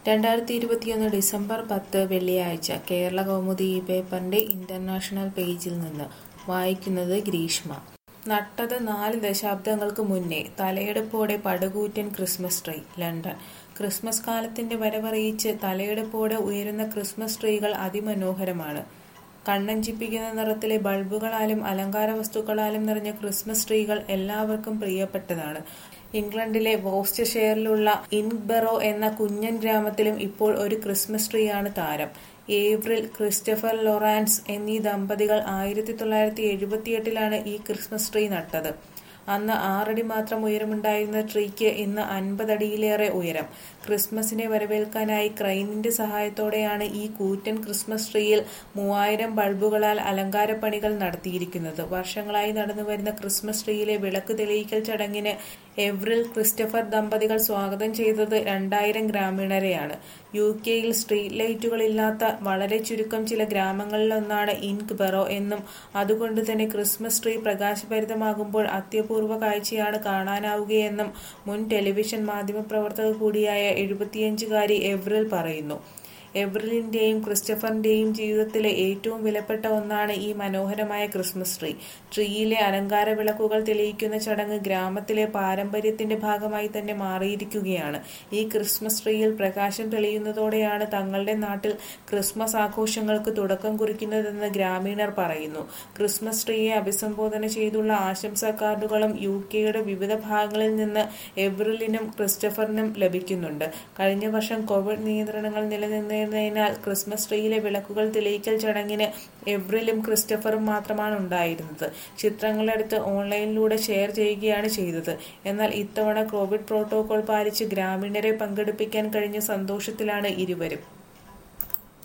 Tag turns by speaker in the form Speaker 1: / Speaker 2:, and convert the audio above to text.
Speaker 1: രണ്ടായിരത്തി ഇരുപത്തിയൊന്ന് ഡിസംബർ പത്ത് വെള്ളിയാഴ്ച കേരള കൗമുദി ഈ പേപ്പറിന്റെ ഇന്റർനാഷണൽ പേജിൽ നിന്ന് വായിക്കുന്നത് ഗ്രീഷ്മ നട്ടത് നാല് ദശാബ്ദങ്ങൾക്ക് മുന്നേ തലയെടുപ്പോടെ പടുകൂറ്റൻ ക്രിസ്മസ് ട്രീ ലണ്ടൻ ക്രിസ്മസ് കാലത്തിന്റെ വരവറിയിച്ച് തലയെടുപ്പോടെ ഉയരുന്ന ക്രിസ്മസ് ട്രീകൾ അതിമനോഹരമാണ് കണ്ണഞ്ചിപ്പിക്കുന്ന നിറത്തിലെ ബൾബുകളാലും അലങ്കാര വസ്തുക്കളാലും നിറഞ്ഞ ക്രിസ്മസ് ട്രീകൾ എല്ലാവർക്കും പ്രിയപ്പെട്ടതാണ് ഇംഗ്ലണ്ടിലെ വോസ്റ്റഷെയറിലുള്ള ഇൻബറോ എന്ന കുഞ്ഞൻ ഗ്രാമത്തിലും ഇപ്പോൾ ഒരു ക്രിസ്മസ് ട്രീയാണ് താരം ഏപ്രിൽ ക്രിസ്റ്റഫർ ലൊറാൻസ് എന്നീ ദമ്പതികൾ ആയിരത്തി തൊള്ളായിരത്തി എഴുപത്തിയെട്ടിലാണ് ഈ ക്രിസ്മസ് ട്രീ നട്ടത് അന്ന് ആറടി മാത്രം ഉയരമുണ്ടായിരുന്ന ട്രീക്ക് ഇന്ന് അൻപതടിയിലേറെ ഉയരം ക്രിസ്മസിനെ വരവേൽക്കാനായി ക്രൈനിന്റെ സഹായത്തോടെയാണ് ഈ കൂറ്റൻ ക്രിസ്മസ് ട്രീയിൽ മൂവായിരം ബൾബുകളാൽ അലങ്കാരപ്പണികൾ നടത്തിയിരിക്കുന്നത് വർഷങ്ങളായി നടന്നുവരുന്ന ക്രിസ്മസ് ട്രീയിലെ വിളക്ക് തെളിയിക്കൽ ചടങ്ങിന് എവ്രിൽ ക്രിസ്റ്റഫർ ദമ്പതികൾ സ്വാഗതം ചെയ്തത് രണ്ടായിരം ഗ്രാമീണരെയാണ് യു കെയിൽ സ്ട്രീറ്റ് ലൈറ്റുകളില്ലാത്ത വളരെ ചുരുക്കം ചില ഗ്രാമങ്ങളിലൊന്നാണ് ഇൻക് ബറോ എന്നും അതുകൊണ്ട് തന്നെ ക്രിസ്മസ് ട്രീ പ്രകാശഭരിതമാകുമ്പോൾ അത്യപൂർവ കാഴ്ചയാണ് കാണാനാവുകയെന്നും മുൻ ടെലിവിഷൻ മാധ്യമപ്രവർത്തക കൂടിയായ എഴുപത്തിയഞ്ചുകാരി എവ്രിൽ പറയുന്നു എവ്രിലിന്റെയും ക്രിസ്റ്റഫറിന്റെയും ജീവിതത്തിലെ ഏറ്റവും വിലപ്പെട്ട ഒന്നാണ് ഈ മനോഹരമായ ക്രിസ്മസ് ട്രീ ട്രീയിലെ അലങ്കാര വിളക്കുകൾ തെളിയിക്കുന്ന ചടങ്ങ് ഗ്രാമത്തിലെ പാരമ്പര്യത്തിന്റെ ഭാഗമായി തന്നെ മാറിയിരിക്കുകയാണ് ഈ ക്രിസ്മസ് ട്രീയിൽ പ്രകാശം തെളിയുന്നതോടെയാണ് തങ്ങളുടെ നാട്ടിൽ ക്രിസ്മസ് ആഘോഷങ്ങൾക്ക് തുടക്കം കുറിക്കുന്നതെന്ന് ഗ്രാമീണർ പറയുന്നു ക്രിസ്മസ് ട്രീയെ അഭിസംബോധന ചെയ്തുള്ള ആശംസാ കാർഡുകളും യു കെയുടെ വിവിധ ഭാഗങ്ങളിൽ നിന്ന് എവ്രിലിനും ക്രിസ്റ്റഫറിനും ലഭിക്കുന്നുണ്ട് കഴിഞ്ഞ വർഷം കോവിഡ് നിയന്ത്രണങ്ങൾ നിലനിന്നിരുന്നതിനാൽ ക്രിസ്മസ് ട്രീയിലെ വിളക്കുകൾ തെളിയിക്കൽ ചടങ്ങിന് എവ്രിലും ക്രിസ്റ്റഫറും മാത്രമാണ് ഉണ്ടായിരുന്നത് ചിത്രങ്ങളെടുത്ത് ഓൺലൈനിലൂടെ ഷെയർ ചെയ്യുകയാണ് ചെയ്തത് എന്നാൽ ഇത്തവണ കോവിഡ് പ്രോട്ടോകോൾ പാലിച്ച് ഗ്രാമീണരെ പങ്കെടുപ്പിക്കാൻ കഴിഞ്ഞ സന്തോഷത്തിലാണ് ഇരുവരും